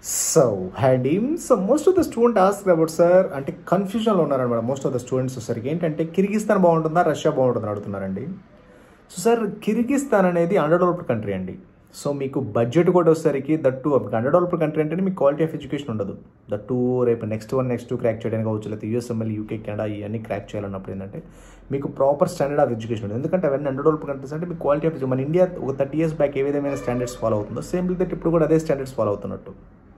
so అండి so most of the student ask about sir అంటే కన్ఫ్యూజన్లో ఉన్నారనమాట మోస్ట్ ఆఫ్ ద స్టూడెంట్స్ సరికి ఏంటంటే కిర్గిస్తాన్ బాగుంటుందా రష్యా బాగుంటుందా అడుగుతున్నారండి సో సార్ కిర్గిస్తాన్ అనేది అండర్ డెవలప్డ్ కంట్రీ అండి సో మీకు బడ్జెట్ కూడా వచ్చేసరికి దట్టు అండర్ డెవలప్డ్ కంట్రీ అంటే మీకు క్వాలిటీ ఆఫ్ ఎడ్యుకేషన్ ఉండదు దట్టు రేపు next one next two crack చేయడానికి కావచ్చు లేకపోతే యూఎస్ఎంఎల్ యూకే కెనడా ఇవన్నీ క్రాక్ చేయాలన్నప్పుడు ఏంటంటే మీకు ప్రాపర్ స్టాండర్డ్ ఆఫ్ ఎడ్యుకేషన్ ఉంటుంది ఎందుకంటే అవన్నీ అండర్ డెవలప్డ్ కంట్రీస్ అంటే మీకు క్వాలిటీ ఆఫ్ మన ఇండియా ఒక థర్టీ ఇయర్స్ బ్యాక్ ఏ విధమైన స్టాండర్డ్స్ ఫాలో అవుతుందో సేమ్ దట్ ఇప్పుడు కూడా అదే స్టాండర్డ్స్ ఫాలో అవుతున్నట్టు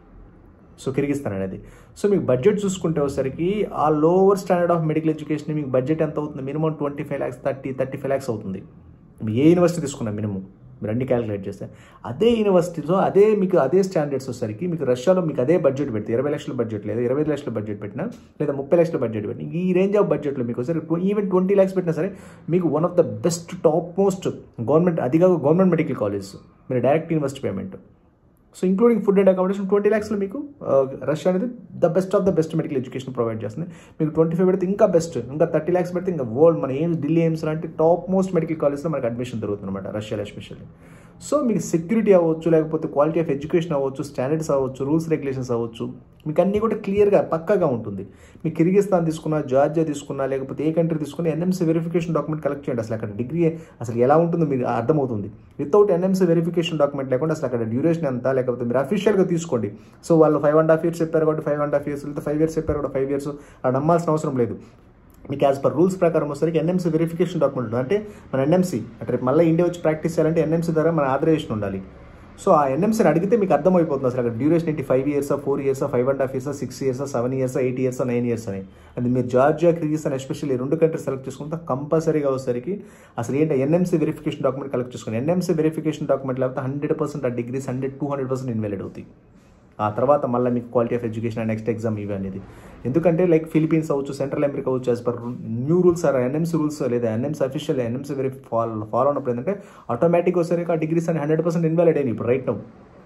సో కిర్గిస్తాన్ అనేది సో మీకు బడ్జెట్ చూసుకుంటే వచ్చేసరికి ఆ lower standard of medical education మీకు బడ్జెట్ ఎంత అవుతుంది minimum twenty five lakhs thirty thirty five lakhs అవుతుంది మీరు ఏ యూనివర్సిటీ తీసుకున్నా మినిమం మీరు అన్ని క్యాలిక్యులేట్ చేస్తే అదే యూనివర్సిటీలో అదే మీకు అదే స్టాండర్డ్స్ వచ్చేసరికి మీకు రష్యాలో మీకు అదే బడ్జెట్ పెడితే ఇరవై లక్షల బడ్జెట్ లేదా ఇరవై లక్షల బడ్జెట్ పెట్టినా లేదా ముప్పై లక్షల బడ్జెట్ పెట్టినా ఈ రేంజ్ ఆఫ్ బడ్జెట్లో మీకు వచ్చేసరికి ఈవెన్ ట్వంటీ ల్యాక్స్ పెట్టినా సరే మీకు one of the best top most government అదిగా గవర్నమెంట్ మెడికల్ కాలేజ్ మీరు direct invest payment so including food and accommodation twenty ల్యాక్స్లో మీకు రష్యా అనేది the best of the best medical education provide చేస్తుంది మీకు ట్వంటీ ఫైవ్ పెడితే ఇంకా బెస్ట్ ఇంకా థర్టీ ల్యాక్స్ పెడితే ఇంకా వరల్డ్ మన ఏం ఢిల్లీ ఎయిమ్స్ లాంటి టాప్ మోస్ట్ మెడికల్ కాలేజ్లో మనకి అడ్మిషన్ దొరుకుతుంది అనమాట రష్యాలో ఎస్పెషల్లీ సో మీకు సెక్యూరిటీ అవ్వచ్చు లేకపోతే క్వాలిటీ ఆఫ్ ఎడ్యుకేషన్ అవ్వచ్చు స్టాండర్డ్స్ అవ్వచ్చు రూల్స్ రెగ్యులేషన్స్ అవ్వచ్చు మీకు అన్నీ కూడా క్లియర్గా పక్కాగా ఉంటుంది మీకు కిర్గిస్తాన్ తీసుకున్నా జార్జియా తీసుకున్నా లేకపోతే ఏ కంట్రీ తీసుకున్నా ఎన్ఎంసీ వెరిఫికేషన్ డాక్యుమెంట్ కలెక్ట్ చేయండి అసలు అక్కడ డిగ్రీ అసలు ఎలా ఉంటుందో మీకు అర్థమవుతుంది వితౌట్ ఎన్ఎంసీ వెరిఫికేషన్ డాక్యుమెంట్ లేకుండా అసలు అక్కడ డ్యూరేషన్ ఎంత లేకపోతే మీరు అఫీషియల్గా తీసుకోండి సో వాళ్ళు ఫైవ్ అండ్ హాఫ్ ఇయర్స్ చెప్పారు కాబట్టి ఫైవ్ అండ్ హాఫ్ ఇయర్స్ లేకపోతే ఫైవ్ ఇయర్స్ చెప్పారు కూడా ఫైవ్ ఇయర్స్ అక్కడ నమ్మాల్సిన అవసరం లేదు మీకు యాజ్ పర్ రూల్స్ ప్రకారం వచ్చేసరికి ఎన్ఎంసీ వెరిఫికేషన్ డాక్యుమెంట్ ఉంటుంది అంటే మన ఎన్ఎంసీ అంటే రేపు మళ్ళీ ఇండియా వచ్చి ప్రాక్టీస్ చేయాలంటే ఎన్ఎంసీ ద్వారా మన ఆథరైజేషన్ ఉండాలి సో ఆ ఎన్ఎంసీని అడిగితే మీకు అర్థమైపోతుంది అసలు అక్కడ డ్యూరేషన్ ఏంటి ఫైవ్ ఇయర్సా ఫోర్ ఇయర్సా ఫైవ్ అండ్ హాఫ్ ఇయర్సా సిక్స్ ఇయర్సా సెవెన్ ఇయర్సా ఎయిట్ ఇయర్సా నైన్ ఇయర్స్ అని అది మీరు జార్జియా కిర్గిస్తాన్ ఎస్పెషల్లీ రెండు కంట్రీస్ సెలెక్ట్ చేసుకుంటే కంపల్సరీగా వచ్చేసరికి అసలు ఏంటి ఎన్ఎంసీ వెరిఫికేషన్ డాక్యుమెంట్ కలెక్ట్ చేసుకుని ఎన్ఎంసీ వెరిఫికేషన్ డాక్యుమెంట్ లేకపోతే హండ్రెడ్ పర్సెంట్ ఆ degrees hundred to hundred percent invalid అవుతాయి ఆ తర్వాత మళ్ళీ మీకు quality of education and next exam ఇవి అనేది ఎందుకంటే లైక్ ఫిలిపీన్స్ అవ్వచ్చు సెంట్రల్ అమెరికా అవ్వచ్చు as per new rules or NMC rules లేదా NMC official NMC very follow follow అయినప్పుడు ఏంటంటే ఆటోమేటిక్ వచ్చేసరికి ఆ డిగ్రీస్ అని హండ్రెడ్ పర్సెంట్ ఇన్వాలిడ్ అయినాయి ఇప్పుడు రైట్ నౌ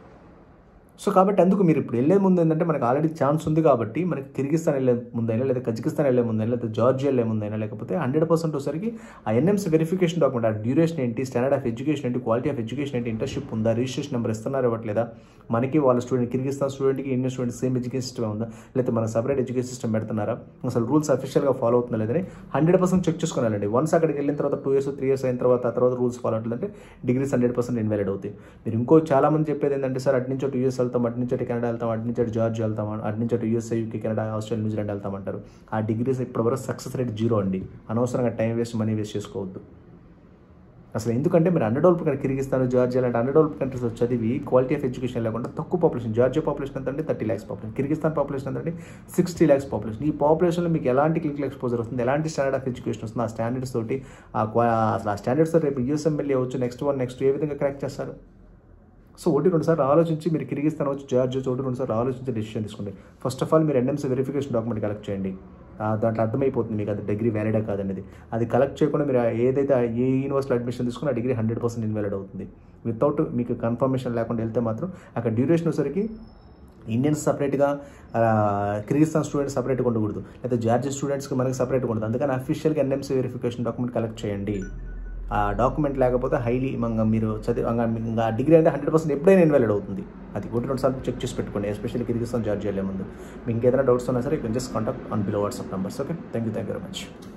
సో కాబట్టి అందుకు మీరు ఇప్పుడు వెళ్ళే ముందు ఏంటంటే మనకు ఆల్రెడీ ఛాన్స్ ఉంది కాబట్టి మనకి కిర్గిస్తాన్ వెళ్ళే ముందైనా లేదా కజకిస్తాన్ వెళ్ళే ముందైనా లేదా జార్జియా వెళ్ళే ముందైనా లేకపోతే హండ్రెడ్ పర్సెంట్ వచ్చేసరికి ఆ ఎన్ఎంసీ వెరిఫికేషన్ డాక్యుమెంట్ ఆ డ్యూరేషన్ ఏంటి స్టాండర్డ్ ఆఫ్ ఎడ్యుకేషన్ ఏంటి క్వాలిటీ ఆఫ్ ఎడ్యుకేషన్ ఏంటి ఇంటర్షిప్ ఉందా రిజిస్ట్రేషన్ నెంబర్ ఇస్తున్నారు ఇవ్వట్లేదా మనకి వాళ్ళ స్టూడెంట్ కిర్గిస్తాన్ స్టూడెంట్కి Indian student same education system ఉందా లేకపోతే మన సపరేట్ ఎడ్యుకేషన్ సిస్టమ్ పెడుతున్నారా అసలు రూల్స్ అఫీషియల్గా ఫాలో అవుతుందా లేదని హండ్రెడ్ పర్సెంట్ చెక్ చేసుకోవాలండి వన్స్ అక్కడికి వెళ్ళిన తర్వాత టూ ఇయర్స్ త్రీ ఇయర్స్ అయిన తర్వాత ఆ తర్వాత రూల్స్ ఫాలో అవుతుందంటే డిగ్రీస్ హండ్రెడ్ పర్సెంట్ ఇన్వాలిడ్ అవుతాయి మీరు ఇంకో చాలా మంది చెప్పేది ఏంటంటే సార్ అటు నుంచి టూ ఇయర్స్ వెళ్తాం అటు నుంచి కెనడా వెళ్తాం అటు నుంచి జార్జ్ వెళ్తాం అటు నుంచి USA UK Canada Australia New Zealand వెళ్తామంటారు ఆ డిగ్రీస్ ఇప్పటివరకు సక్సెస్ రేట్ జీరో అండి అనవసరంగా టైం వేస్ట్ మనీ వేస్ట్ చేసుకోవద్దు అసలు ఎందుకంటే మీరు under develop country Kyrgyzstan Georgia లాంటి అండర్ డెవలప్ కంట్రీస్ చదివి క్వాలిటీ ఆఫ్ ఎడ్యుకేషన్ లేకుండా తక్కువ పాపులేషన్ జార్జియా పాపులేషన్ ఎంత అంటే thirty lakhs population Kyrgyzstan population ఎంత అంటే సిక్స్టీ ల్యాక్స్ పాపులేషన్ ఈ పాపులేషన్లో మీకు ఎలాంటి క్లినికల్ ఎక్స్పోజర్ వస్తుంది ఎలాంటి స్టాండర్డ్ ఆఫ్ ఎడ్యుకేషన్ వస్తుంది ఆ స్టాండర్డ్స్ తోటి ఆ అసలు ఆ స్టాండర్డ్స్ రేపు యూఎస్ఎంఎల్ఏ అవచ్చు నెక్స్ట్ వన్ నెక్స్ట్ ఏ విధంగా క్రాక్ చేస్తారు సో ఒకటి రెండు సార్లు ఆలోచించి మీరు కిర్గిస్తాన్ వచ్చి జార్జ్ వచ్చి ఒకటి రెండు సార్లు ఆలోచించి డెసిషన్ తీసుకోండి ఫస్ట్ ఆఫ్ ఆల్ మీరు ఎన్ఎంసీ వెరిఫికేషన్ డాక్యుమెంట్ కలెక్ట్ చేయండి దాంట్లో అర్థమైపోతుంది మీకు అది డిగ్రీ వ్యాలిడా కాదనేది అది కలెక్ట్ చేయకుండా మీరు ఏదైతే ఏ యూనివర్సిటీ అడ్మిషన్ తీసుకున్న ఆ డిగ్రీ హండ్రెడ్ పర్సెంట్ ఇన్వాలిడ్ అవుతుంది వితౌట్ మీకు కన్ఫర్మేషన్ లేకుండా వెళ్తే మాత్రం అక్కడ డ్యూరేషన్ వచ్చరికి ఇండియన్స్ సపరేట్గా కిర్గిస్తాన్ స్టూడెంట్స్ సపరేట్గా ఉండకూడదు లేదా జార్జియా స్టూడెంట్స్కి మనకి సపరేట్గా ఉండదు అందుకని అఫీషియల్గా ఎన్ఎంసీ వెరిఫికేషన్ డాక్యుమెంట్ కలెక్ట్ చేయండి ఆ డాక్యుమెంట్ లేకపోతే హైలీ మంగా మీరు చదివి ఇంకా డిగ్రీ అయితే హండ్రెడ్ పర్సెంట్ ఎప్పుడైనా ఇన్వాలిడ్ అవుతుంది అది ఒకటి రెండు సార్లు చెక్ చేసి పెట్టుకోండి ఎస్పెషల్లీ కిర్గిస్తాన్ జార్జియా వెళ్ళే ముందు మీకు ఏదైనా డౌట్స్ ఉన్నా సరే you can just contact on below WhatsApp numbers okay thank you thank you very much